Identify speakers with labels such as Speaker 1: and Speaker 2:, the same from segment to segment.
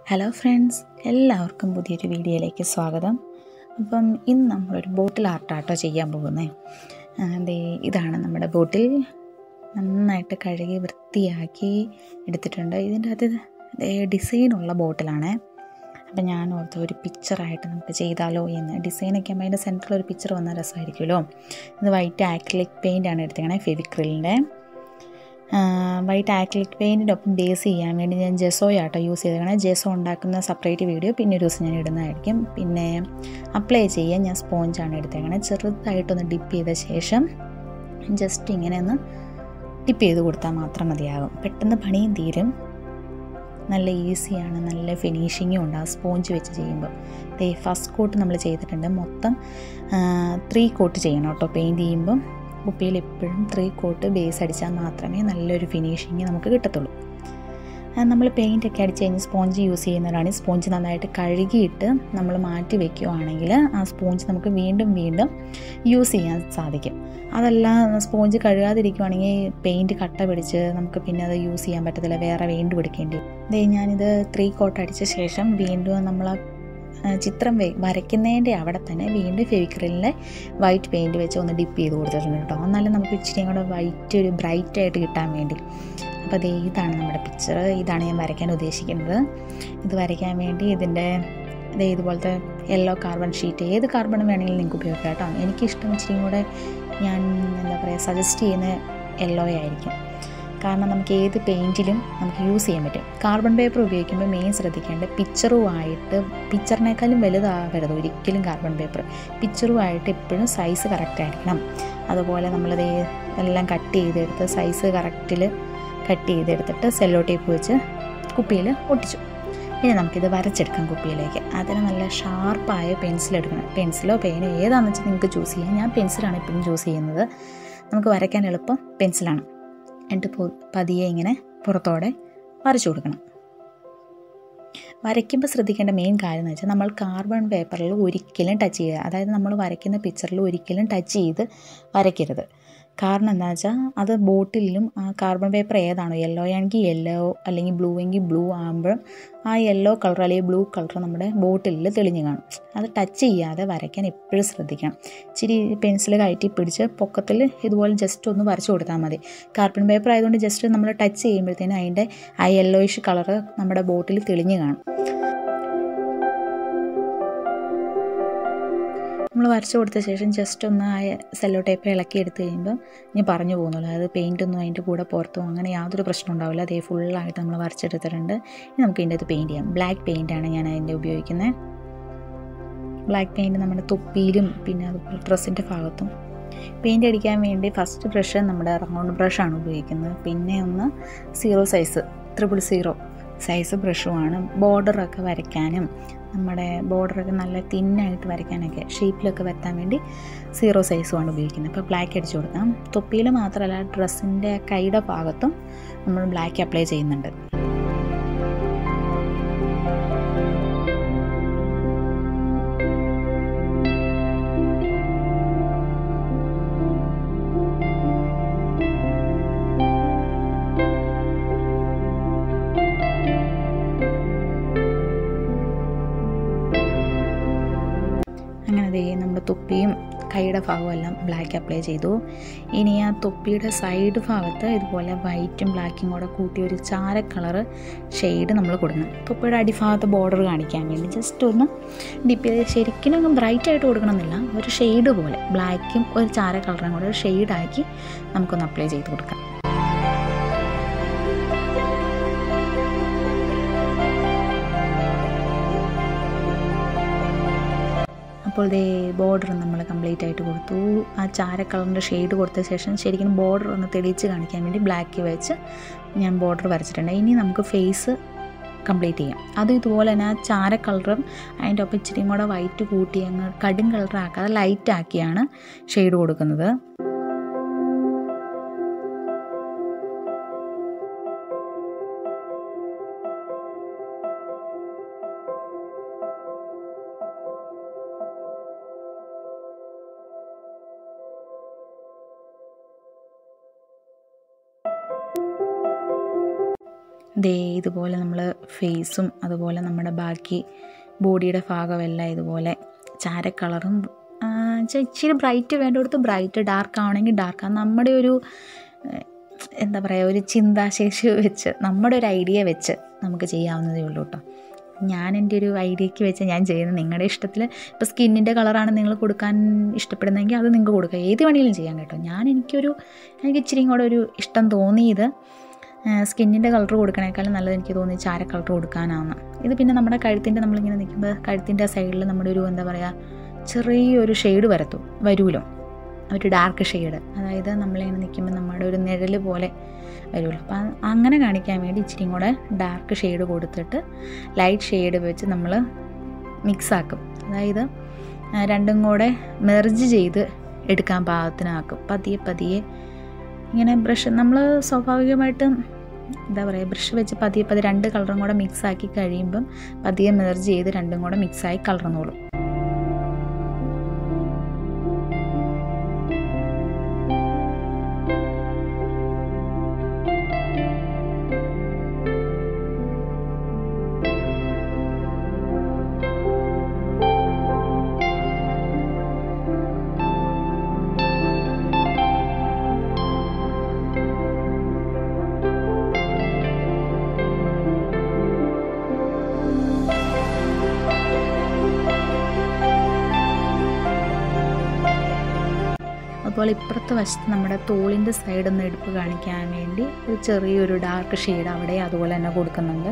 Speaker 1: hello friends എല്ലാവർക്കും പുതിയൊരു വീഡിയോയിലേക്ക് സ്വാഗതം അപ്പം ഇന്ന് നമ്മളൊരു ബോട്ടിൽ ആർട്ടാട്ടോ ചെയ്യാൻ പോകുന്നത് അതെ ഇതാണ് നമ്മുടെ ബോട്ടിൽ നന്നായിട്ട് കഴുകി വൃത്തിയാക്കി എടുത്തിട്ടുണ്ട് ഇതിൻ്റെ അകത്ത് ദേ ഡിസൈനുള്ള ബോട്ടിലാണ് അപ്പം ഞാൻ ഓർത്ത ഒരു പിക്ചറായിട്ട് നമുക്ക് ചെയ്താലോ എന്ന് ഡിസൈനൊക്കെ ആകുമ്പോൾ അതിൻ്റെ സെൻറ്ററിൽ ഒരു പിക്ചർ വന്നാൽ രസമായിരിക്കുമല്ലോ ഇത് വൈറ്റ് ആക്രിലിക് പെയിൻ്റാണ് എടുത്തേക്കണേ ഫെവിക്രിലിൻ്റെ വൈറ്റ് ആക്രിലിക് പെയിൻറ്റിൻ്റെ ഒപ്പം ബേസ് ചെയ്യാൻ വേണ്ടി ഞാൻ ജെസോ ആട്ടോ യൂസ് ചെയ്തേക്കണേ ജെസോ ഉണ്ടാക്കുന്ന സെപ്പറേറ്റ് വീഡിയോ പിന്നെ ഒരു ദിവസം ഞാൻ ഇടുന്നതായിരിക്കും പിന്നെ അപ്ലൈ ചെയ്യാൻ ഞാൻ സ്പോഞ്ചാണ് എടുത്തേക്കണേ ചെറുതായിട്ടൊന്ന് ഡിപ്പ് ചെയ്ത ശേഷം ജസ്റ്റ് ഇങ്ങനെ ഒന്ന് ഡിപ്പ് ചെയ്ത് കൊടുത്താൽ മാത്രം മതിയാകും പെട്ടെന്ന് പണിയും തീരും നല്ല ഈസിയാണ് നല്ല ഫിനിഷിങ്ങും ഉണ്ട് ആ സ്പോഞ്ച് വെച്ച് ചെയ്യുമ്പോൾ ദേ ഫസ്റ്റ് കോട്ട് നമ്മൾ ചെയ്തിട്ടുണ്ട് മൊത്തം ത്രീ കോട്ട് ചെയ്യണം കേട്ടോ പെയിൻറ്റ് ചെയ്യുമ്പം കുപ്പിയിൽ എപ്പോഴും ത്രീ കോട്ട് ബേസ് അടിച്ചാൽ മാത്രമേ നല്ലൊരു ഫിനിഷിങ് നമുക്ക് കിട്ടത്തുള്ളൂ നമ്മൾ പെയിൻ്റ് ഒക്കെ അടിച്ച് കഴിഞ്ഞ് സ്പോഞ്ച് യൂസ് ചെയ്യുന്നവരാണ് സ്പോഞ്ച് നന്നായിട്ട് കഴുകിയിട്ട് നമ്മൾ മാറ്റി വെക്കുകയാണെങ്കിൽ ആ സ്പോഞ്ച് നമുക്ക് വീണ്ടും വീണ്ടും യൂസ് ചെയ്യാൻ സാധിക്കും അതല്ല സ്പോഞ്ച് കഴുകാതിരിക്കുവാണെങ്കിൽ പെയിൻറ്റ് കട്ട പിടിച്ച് നമുക്ക് പിന്നെ അത് യൂസ് ചെയ്യാൻ പറ്റത്തില്ല വേറെ വീണ്ടും എടുക്കേണ്ടി ദേ ഞാനിത് ത്രീ കോട്ട് അടിച്ച ശേഷം വീണ്ടും നമ്മൾ ചിത്രം വരയ്ക്കുന്നതിൻ്റെ അവിടെ തന്നെ വീണ്ടും ഫെവിക്രിലിൻ്റെ വൈറ്റ് പെയിൻറ്റ് വെച്ച് ഒന്ന് ഡിപ്പ് ചെയ്ത് കൊടുത്തിട്ടുണ്ട് കേട്ടോ എന്നാലും നമുക്ക് ഇച്ചിരിയും കൂടെ വൈറ്റ് ഒരു ബ്രൈറ്റ് ആയിട്ട് കിട്ടാൻ വേണ്ടി അപ്പോൾ അതേ ഇതാണ് നമ്മുടെ പിക്ചർ ഇതാണ് ഞാൻ വരയ്ക്കാൻ ഉദ്ദേശിക്കുന്നത് ഇത് വരയ്ക്കാൻ വേണ്ടി ഇതിൻ്റെ ഇതേ ഇതുപോലത്തെ യെല്ലോ കാർബൺ ഷീറ്റ് ഏത് കാർബണും വേണമെങ്കിലും നിങ്ങൾക്ക് ഉപയോഗിക്കാം കേട്ടോ എനിക്കിഷ്ടം ഇച്ചിരിയും കൂടെ ഞാൻ എന്താ പറയുക സജസ്റ്റ് ചെയ്യുന്ന യെല്ലോ ആയിരിക്കും കാരണം നമുക്ക് ഏത് പെയിൻറ്റിലും നമുക്ക് യൂസ് ചെയ്യാൻ പറ്റും കാർബൺ പേപ്പർ ഉപയോഗിക്കുമ്പോൾ മെയിൻ ശ്രദ്ധിക്കേണ്ടത് പിക്ചറുമായിട്ട് പിക്ചറിനേക്കാളും വലുതാവരുത് ഒരിക്കലും കാർബൺ പേപ്പർ പിക്ചറുമായിട്ട് എപ്പോഴും സൈസ് കറക്റ്റ് ആയിരിക്കണം അതുപോലെ നമ്മളത് എല്ലാം കട്ട് ചെയ്തെടുത്ത് സൈസ് കറക്റ്റിൽ കട്ട് ചെയ്തെടുത്തിട്ട് സെല്ലോ ടേപ്പ് വെച്ച് കുപ്പിയിൽ ഒട്ടിച്ചു ഇനി നമുക്കിത് വരച്ചെടുക്കാം കുപ്പിയിലേക്ക് അതിന് നല്ല ഷാർപ്പായ പെൻസിൽ എടുക്കണം പെൻസിലോ പെയിനോ ഏതാണെന്ന് വെച്ചാൽ നിങ്ങൾക്ക് ചൂസ് ചെയ്യാം ഞാൻ പെൻസിലാണ് എപ്പോഴും ചൂസ് ചെയ്യുന്നത് നമുക്ക് വരയ്ക്കാൻ എളുപ്പം പെൻസിലാണ് എന്നിട്ട് പതിയെ ഇങ്ങനെ പുറത്തോടെ വരച്ചു കൊടുക്കണം വരയ്ക്കുമ്പോൾ ശ്രദ്ധിക്കേണ്ട മെയിൻ കാര്യം എന്ന് വെച്ചാൽ നമ്മൾ കാർബൺ പേപ്പറിൽ ഒരിക്കലും ടച്ച് ചെയ്യുക അതായത് നമ്മൾ വരയ്ക്കുന്ന പിക്ചറിൽ ഒരിക്കലും ടച്ച് ചെയ്ത് വരയ്ക്കരുത് കാരണം എന്താ വെച്ചാൽ അത് ബോട്ടിലും ആ കാർബൺ പേപ്പർ ഏതാണോ യെല്ലോ ആണെങ്കിൽ യെല്ലോ അല്ലെങ്കിൽ ബ്ലൂ എങ്കിൽ ബ്ലൂ ആകുമ്പോഴും ആ യെല്ലോ കളർ അല്ലെങ്കിൽ ബ്ലൂ കളർ നമ്മുടെ ബോട്ടിലിൽ തെളിഞ്ഞ് കാണും അത് ടച്ച് ചെയ്യാതെ വരയ്ക്കാൻ എപ്പോഴും ശ്രദ്ധിക്കണം ഇച്ചിരി പെൻസിൽ കയറ്റി പിടിച്ച് പൊക്കത്തിൽ ഇതുപോലെ ജസ്റ്റ് ഒന്ന് വരച്ചു കൊടുത്താൽ മതി കാർബൺ പേപ്പർ ആയതുകൊണ്ട് ജസ്റ്റ് നമ്മൾ ടച്ച് ചെയ്യുമ്പോഴത്തേനും അതിൻ്റെ ആ യെല്ലോയിഷ് കളർ നമ്മുടെ ബോട്ടിൽ തെളിഞ്ഞ് കാണും നമ്മൾ വരച്ചു കൊടുത്ത ശേഷം ജസ്റ്റ് ഒന്ന് ആ സെല്ലോ ടേപ്പ് ഇളക്കി എടുത്ത് കഴിയുമ്പോൾ ഇനി പറഞ്ഞു പോകുന്നുള്ളൂ അതായത് പെയിൻ്റ് ഒന്നും അതിൻ്റെ കൂടെ പുറത്തും അങ്ങനെ യാതൊരു പ്രശ്നം ഉണ്ടാവില്ല അതേ ഫുള്ളായിട്ട് നമ്മൾ വരച്ചെടുത്തിട്ടുണ്ട് ഇനി നമുക്ക് ഇതിൻ്റെ അത് പെയിൻറ്റ് ചെയ്യാം ബ്ലാക്ക് പെയിൻ്റാണ് ഞാൻ അതിൻ്റെ ഉപയോഗിക്കുന്നത് ബ്ലാക്ക് പെയിൻറ്റ് നമ്മുടെ തൊപ്പിയിലും പിന്നെ അതുപോലെ ഡ്രസ്സിൻ്റെ ഭാഗത്തും പെയിൻ്റ് അടിക്കാൻ വേണ്ടി ഫസ്റ്റ് ബ്രഷ് നമ്മുടെ റൗണ്ട് ബ്രഷാണ് ഉപയോഗിക്കുന്നത് പിന്നെ ഒന്ന് zero size triple zero size ബ്രഷുമാണ് ബോർഡറൊക്കെ വരയ്ക്കാനും നമ്മുടെ ബോർഡറൊക്കെ നല്ല തിന്നായിട്ട് വരയ്ക്കാനൊക്കെ ഷേപ്പിലൊക്കെ വരുത്താൻ വേണ്ടി സീറോ സൈസുമാണ് ഉപയോഗിക്കുന്നത് ഇപ്പോൾ ബ്ലാക്ക് അടിച്ചു കൊടുക്കാം തൊപ്പിയിൽ മാത്രമല്ല ഡ്രസ്സിൻ്റെ കൈയുടെ ഭാഗത്തും നമ്മൾ ബ്ലാക്ക് അപ്ലൈ ചെയ്യുന്നുണ്ട് അങ്ങനെ ദേ നമ്മുടെ തൊപ്പിയും കൈയുടെ ഭാഗവും എല്ലാം ബ്ലാക്ക് അപ്ലൈ ചെയ്തു ഇനി ആ തൊപ്പിയുടെ സൈഡ് ഭാഗത്ത് ഇതുപോലെ വൈറ്റും ബ്ലാക്കും കൂടെ കൂട്ടി ഒരു ചാര കളറ് ഷെയ്ഡ് നമ്മൾ കൊടുക്കണം തൊപ്പിയുടെ അടിഭാഗത്ത് ബോർഡർ കാണിക്കാൻ വേണ്ടി ജസ്റ്റ് ഒന്ന് ഡിപ്പ് ചെയ്ത് ശരിക്കും അങ്ങ് ബ്രൈറ്റ് ആയിട്ട് കൊടുക്കണമെന്നില്ല ഒരു ഷെയ്ഡ് പോലെ ബ്ലാക്കും ഒരു ചാര കളറും കൂടെ ഒരു ഷെയ്ഡാക്കി നമുക്കൊന്ന് അപ്ലൈ ചെയ്ത് കൊടുക്കാം അപ്പോൾ ഇതേ ബോർഡർ നമ്മൾ കംപ്ലീറ്റ് ആയിട്ട് കൊടുത്തു ആ ചാര കളറിൻ്റെ ഷെയ്ഡ് കൊടുത്ത ശേഷം ശരിക്കും ബോർഡർ ഒന്ന് തെളിയിച്ച് കാണിക്കാൻ വേണ്ടി ബ്ലാക്ക് വെച്ച് ഞാൻ ബോർഡർ വരച്ചിട്ടുണ്ട് ഇനി നമുക്ക് ഫേസ് കംപ്ലീറ്റ് ചെയ്യാം അതും ഇതുപോലെ തന്നെ ആ ചാര കളറും അതിൻ്റെ ഒപ്പം ഇച്ചിരിയും കൂടെ വൈറ്റ് കൂട്ടി അങ്ങ് കടും കളറാക്കാതെ ലൈറ്റ് ആക്കിയാണ് ഷെയ്ഡ് കൊടുക്കുന്നത് ദേ ഇതുപോലെ നമ്മൾ ഫേസും അതുപോലെ നമ്മുടെ ബാക്കി ബോഡിയുടെ ഭാഗമെല്ലാം ഇതുപോലെ ചാര കളറും ഇച്ചിരി ബ്രൈറ്റ് വേണ്ടിടത്ത് ബ്രൈറ്റ് ഡാർക്ക് ആവണമെങ്കിൽ ഡാർക്ക് നമ്മുടെ ഒരു ഏഹ്, എന്താ പറയുക ഒരു ചിന്താശേഷി വെച്ച് നമ്മുടെ ഒരു ഐഡിയ വെച്ച് നമുക്ക് ചെയ്യാവുന്നതേ ഉള്ളൂ കേട്ടോ ഞാൻ എൻ്റെ ഒരു ഐഡിയക്ക് വെച്ച് ഞാൻ ചെയ്യുന്നത് നിങ്ങളുടെ ഇഷ്ടത്തിൽ ഇപ്പോൾ സ്കിന്നിൻ്റെ കളറാണ് നിങ്ങൾ കൊടുക്കാൻ ഇഷ്ടപ്പെടുന്നതെങ്കിൽ അത് നിങ്ങൾക്ക് കൊടുക്കുക ഏത് വേണമെങ്കിലും ചെയ്യാം കേട്ടോ ഞാൻ എനിക്കൊരു എനിക്ക് ഇച്ചിരിയും കൂടെ ഒരു ഇഷ്ടം തോന്നിയത് സ്കിന്നിൻ്റെ കളർ കൊടുക്കണേക്കാളും നല്ലത് എനിക്ക് തോന്നി ചാര കളർ കൊടുക്കാനാണ് ഇത് പിന്നെ നമ്മുടെ കഴുത്തിൻ്റെ നമ്മളിങ്ങനെ നിൽക്കുമ്പോൾ കഴുത്തിൻ്റെ സൈഡിൽ നമ്മുടെ ഒരു എന്താ പറയുക ചെറിയൊരു ഷെയ്ഡ് വരത്തും വരുമല്ലോ ഒരു ഡാർക്ക് ഷെയ്ഡ് അതായത് നമ്മളിങ്ങനെ നിൽക്കുമ്പോൾ നമ്മുടെ ഒരു നിഴൽ പോലെ വരുമല്ലോ അപ്പം അങ്ങനെ കാണിക്കാൻ വേണ്ടി ഇച്ചിരിയും കൂടെ ഡാർക്ക് ഷെയ്ഡ് കൊടുത്തിട്ട് ലൈറ്റ് ഷെയ്ഡ് വെച്ച് നമ്മൾ മിക്സാക്കും അതായത് ആ, രണ്ടും കൂടെ മെർജ് ചെയ്ത് എടുക്കാൻ പാകത്തിനാക്കും പതിയെ പതിയെ ഇങ്ങനെ ബ്രഷ് നമ്മൾ സ്വാഭാവികമായിട്ടും എന്താ പറയുക ബ്രഷ് വെച്ച് പതിയെ പതിയെ രണ്ട് കളറും കൂടെ മിക്സ് ആക്കി കഴിയുമ്പം പതിയെ മെർജ് ചെയ്ത് രണ്ടും കൂടെ മിക്സായി കളർന്നോളും അതുപോലെ ഇപ്പുറത്തെ വശത്ത് നമ്മുടെ തോളിൻ്റെ സൈഡിൽ നിന്ന് എടുപ്പ് കാണിക്കാൻ വേണ്ടി ഒരു ചെറിയൊരു ഡാർക്ക് ഷെയ്ഡ് അവിടെ അതുപോലെ തന്നെ കൊടുക്കുന്നുണ്ട്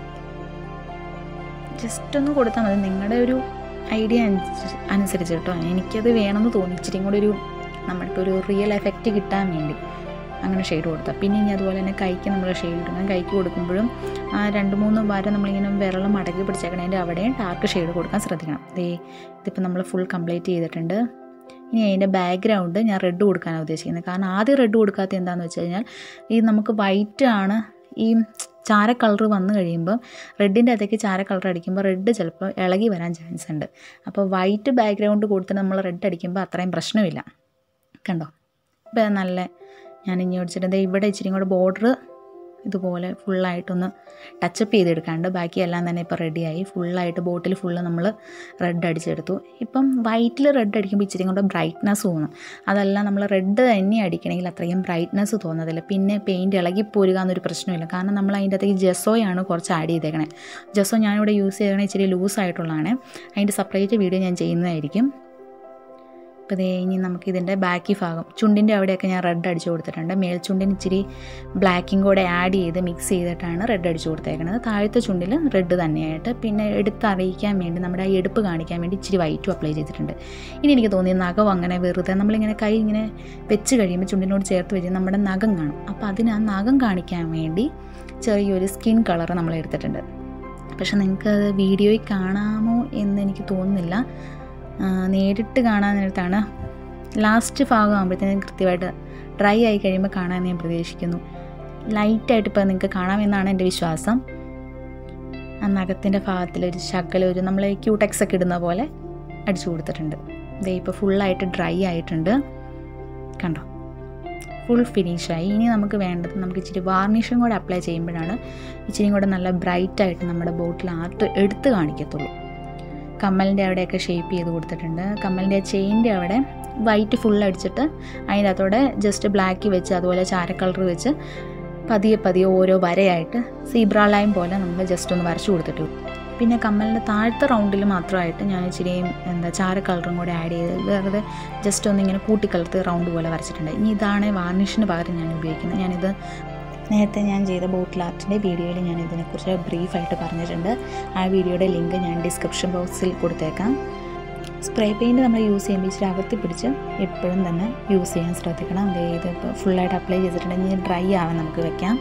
Speaker 1: ജസ്റ്റ് ഒന്ന് കൊടുത്താൽ മതി നിങ്ങളുടെ ഒരു ഐഡിയ അനുസരിച്ച് അനുസരിച്ച് കേട്ടോ എനിക്കത് വേണമെന്ന് തോന്നി ഇച്ചിരിയും കൂടി ഒരു നമ്മൾക്കൊരു റിയൽ എഫക്റ്റ് കിട്ടാൻ വേണ്ടി അങ്ങനെ ഷെയ്ഡ് കൊടുത്താൽ പിന്നെ ഇനി അതുപോലെ തന്നെ കൈക്ക് നമ്മൾ ഷെയ്ഡ് ഇടണം കൈക്ക് കൊടുക്കുമ്പോഴും ആ രണ്ട് മൂന്ന് വര നമ്മളിങ്ങനെ വിരളം മടക്കി പിടിച്ചേക്കണതിൻ്റെ അവിടെയും ഡാർക്ക് ഷെയ്ഡ് കൊടുക്കാൻ ശ്രദ്ധിക്കണം ദേ ഇതിപ്പോൾ നമ്മൾ ഫുൾ കംപ്ലീറ്റ് ചെയ്തിട്ടുണ്ട് ഇനി അതിൻ്റെ ബാക്ക്ഗ്രൗണ്ട് ഞാൻ റെഡ് കൊടുക്കാനാണ് ഉദ്ദേശിക്കുന്നത് കാരണം ആദ്യം റെഡ് കൊടുക്കാത്ത എന്താണെന്ന് വെച്ച് കഴിഞ്ഞാൽ ഈ നമുക്ക് വൈറ്റ് ആണ് ഈ ചാര കളർ വന്നു കഴിയുമ്പോൾ റെഡിൻ്റെ അകത്തേക്ക് ചാര കളർ അടിക്കുമ്പോൾ റെഡ് ചിലപ്പോൾ ഇളകി വരാൻ ചാൻസ് ഉണ്ട് അപ്പോൾ വൈറ്റ് ബാക്ക്ഗ്രൗണ്ട് കൊടുത്തിട്ട് നമ്മൾ റെഡ് അടിക്കുമ്പോൾ അത്രയും പ്രശ്നമില്ല കണ്ടോ ഇപ്പം നല്ല ഞാൻ ഇനി ഒടിച്ചിട്ട് ദേ ഇവിടെ ഇച്ചിരി കൂടെ ബോർഡർ ഇതുപോലെ ഫുള്ളായിട്ടൊന്ന് ടച്ചപ്പ് ചെയ്തെടുക്കാണ്ട് ബാക്കിയെല്ലാം തന്നെ ഇപ്പോൾ റെഡിയായി ഫുള്ളായിട്ട് ബോട്ടിൽ ഫുള്ള് നമ്മൾ റെഡ് അടിച്ചെടുത്തു ഇപ്പം വൈറ്റിൽ റെഡ് അടിക്കുമ്പോൾ ഇച്ചിരി കൂടെ ബ്രൈറ്റ്നസ് തോന്നും അതല്ല നമ്മൾ റെഡ് തന്നെ അടിക്കണമെങ്കിൽ അത്രയും ബ്രൈറ്റ്നസ് തോന്നത്തില്ല പിന്നെ പെയിൻറ്റ് ഇളകി പോരുക എന്നൊരു പ്രശ്നമില്ല കാരണം നമ്മൾ അതിൻ്റെ അകത്തേക്ക് ജെസോയാണ് കുറച്ച് ആഡ് ചെയ്തേക്കണേ ജെസോ ഞാനിവിടെ യൂസ് ചെയ്യണേ ഇച്ചിരി ലൂസായിട്ടുള്ളതാണ് അതിൻ്റെ സെപ്പറേറ്റ് വീഡിയോ ഞാൻ ചെയ്യുന്നതായിരിക്കും അപ്പോൾ ദേ ഇനി നമുക്ക് ഇതിൻ്റെ ബാക്കി ഭാഗം ചുണ്ടിൻ്റെ അവിടെയൊക്കെ ഞാൻ റെഡ് അടിച്ചു കൊടുത്തിട്ടുണ്ട് മേൽചുണ്ടിന് ഇച്ചിരി ബ്ലാക്കും കൂടെ ആഡ് ചെയ്ത് മിക്സ് ചെയ്തിട്ടാണ് റെഡ് അടിച്ചു കൊടുത്തേക്കുന്നത് താഴത്തെ ചുണ്ടിൽ റെഡ് തന്നെയായിട്ട് പിന്നെ എടുത്തറിയിക്കാൻ വേണ്ടി നമ്മുടെ ആ എടുപ്പ് കാണിക്കാൻ വേണ്ടി ഇച്ചിരി വൈറ്റും അപ്ലൈ ചെയ്തിട്ടുണ്ട് ഇനി എനിക്ക് തോന്നി നഖം അങ്ങനെ വെറുതെ നമ്മളിങ്ങനെ കൈ ഇങ്ങനെ വെച്ച് കഴിയുമ്പോൾ ചുണ്ടിനോട് ചേർത്ത് വെച്ച് നമ്മുടെ നഖം കാണും അപ്പോൾ അതിന് ആ നഖം കാണിക്കാൻ വേണ്ടി ചെറിയൊരു സ്കിൻ കളർ നമ്മൾ എടുത്തിട്ടുണ്ട് പക്ഷെ നിങ്ങൾക്ക് അത് വീഡിയോയിൽ കാണാമോ എന്ന് എനിക്ക് തോന്നുന്നില്ല ആ, നേരിട്ട് കാണാൻ നേരത്താണ് ലാസ്റ്റ് ഭാഗം ആകുമ്പോഴത്തേനും കൃത്യമായിട്ട് ഡ്രൈ ആയി കഴിയുമ്പോൾ കാണാൻ ഞാൻ പ്രതീക്ഷിക്കുന്നു ലൈറ്റായിട്ട് ഇപ്പോൾ നിങ്ങൾക്ക് കാണാമെന്നാണ് എൻ്റെ വിശ്വാസം ആ നഖത്തിൻ്റെ ഭാഗത്തിൽ ഒരു ശകലം ഒരു നമ്മൾ ക്യൂടെക്സ് ഒക്കെ ഇടുന്ന പോലെ അടിച്ചു കൊടുത്തിട്ടുണ്ട് ദേ ഇപ്പോൾ ഫുള്ളായിട്ട് ഡ്രൈ ആയിട്ടുണ്ട് കണ്ടോ ഫുൾ ഫിനിഷായി ഇനി നമുക്ക് വേണ്ടത് നമുക്ക് ഇച്ചിരി വാർണിഷും കൂടെ അപ്ലൈ ചെയ്യുമ്പോഴാണ് ഇച്ചിരി കൂടെ നല്ല ബ്രൈറ്റ് ആയിട്ട് നമ്മുടെ ബോട്ടിൽ ആർട്ട് എടുത്ത് കാണിക്കത്തുള്ളൂ കമ്മലിൻ്റെ അവിടെയൊക്കെ ഷേപ്പ് ചെയ്ത് കൊടുത്തിട്ടുണ്ട് കമ്മലിൻ്റെ ചെയിൻ്റെ അവിടെ വൈറ്റ് ഫുൾ അടിച്ചിട്ട് അതിൻ്റെ അകത്തോടെ ജസ്റ്റ് ബ്ലാക്ക് വെച്ച് അതുപോലെ ചാര കളർ വെച്ച് പതിയെ പതിയെ ഓരോ വരയായിട്ട് സീബ്ര ലൈൻ പോലെ നമ്മൾ ജസ്റ്റ് ഒന്ന് വരച്ചു കൊടുത്തിട്ടു പിന്നെ കമ്മലിൻ്റെ താഴത്തെ റൗണ്ടിൽ മാത്രമായിട്ട് ഞാൻ ഇച്ചിരി എന്താ ചാര കളറും കൂടെ ആഡ് ചെയ്ത് വെറുതെ ജസ്റ്റ് ഒന്ന് ഇങ്ങനെ കൂട്ടിക്കലർത്ത് റൗണ്ട് പോലെ വരച്ചിട്ടുണ്ട് ഇനി ഇതാണ് വാർണിഷിന് പകരം ഞാൻ ഉപയോഗിക്കുന്നത് ഞാനിത് നേരത്തെ ഞാൻ ചെയ്ത ബോട്ടിൽ ആർട്ടിൻ്റെ വീഡിയോയിൽ ഞാൻ ഇതിനെക്കുറിച്ച് ബ്രീഫായിട്ട് പറഞ്ഞിട്ടുണ്ട് ആ വീഡിയോയുടെ ലിങ്ക് ഞാൻ ഡിസ്ക്രിപ്ഷൻ ബോക്സിൽ കൊടുത്തേക്കാം സ്പ്രേ പെയിൻറ്റ് നമ്മൾ യൂസ് ചെയ്യുമ്പോൾ ഇച്ചിരി അകത്തി പിടിച്ച് എപ്പോഴും തന്നെ യൂസ് ചെയ്യാൻ ശ്രദ്ധിക്കണം ദേ ഇത് ഇപ്പോൾ ഫുള്ളായിട്ട് അപ്ലൈ ചെയ്തിട്ടുണ്ടെങ്കിൽ ഇനി ഡ്രൈ ആവാൻ നമുക്ക് വെക്കാം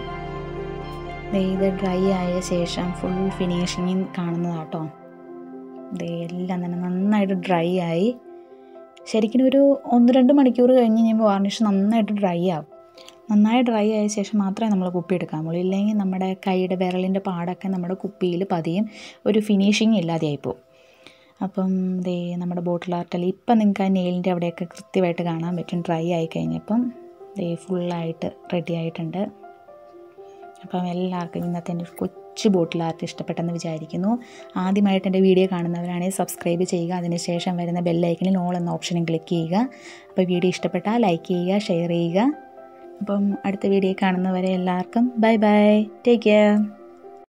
Speaker 1: ദേ ഇത് ഡ്രൈ ആയ ശേഷം ഫുൾ ഫിനിഷിങ് കാണുന്നതാട്ടോ ദേ എല്ലാം തന്നെ നന്നായിട്ട് ഡ്രൈ ആയി ശരിക്കും ഒരു ഒന്ന് രണ്ട് മണിക്കൂർ കഴിഞ്ഞ് കഴിയുമ്പോൾ വാർണിഷ് നന്നായിട്ട് ഡ്രൈ ആവും നന്നായി ഡ്രൈ ആയ ശേഷം മാത്രമേ നമ്മൾ കുപ്പി എടുക്കാൻ പാടുള്ളൂ ഇല്ലെങ്കിൽ നമ്മുടെ കൈയുടെ വിരലിൻ്റെ പാടൊക്കെ നമ്മുടെ കുപ്പിയിൽ പതിയും ഒരു ഫിനിഷിങ് ഇല്ലാതെയായി പോകും അപ്പം ദേ നമ്മുടെ ബോട്ടിൽ ആർട്ടൽ ഇപ്പം നിങ്ങൾക്ക് ആ നെയിലിൻ്റെ അവിടെയൊക്കെ കൃത്യമായിട്ട് കാണാൻ പറ്റും ഡ്രൈ ആയി കഴിഞ്ഞപ്പം ദേ ഫുള്ളായിട്ട് റെഡി ആയിട്ടുണ്ട് അപ്പം എല്ലാവർക്കും ഇന്നത്തെ എൻ്റെ ഒരു കൊച്ചു ബോട്ടിൽ ആർട്ട് ഇഷ്ടപ്പെട്ടെന്ന് വിചാരിക്കുന്നു ആദ്യമായിട്ട് എൻ്റെ വീഡിയോ കാണുന്നവരാണെങ്കിൽ സബ്സ്ക്രൈബ് ചെയ്യുക അതിനുശേഷം വരുന്ന ബെല്ലൈക്കണിൽ ഓൾ എന്ന ഓപ്ഷനും ക്ലിക്ക് ചെയ്യുക അപ്പോൾ വീഡിയോ ഇഷ്ടപ്പെട്ടാൽ ലൈക്ക് ചെയ്യുക ഷെയർ ചെയ്യുക അപ്പം അടുത്ത വീഡിയോ കാണുന്നവരെ എല്ലാവർക്കും ബൈ ബൈ ടേക്ക് കെയർ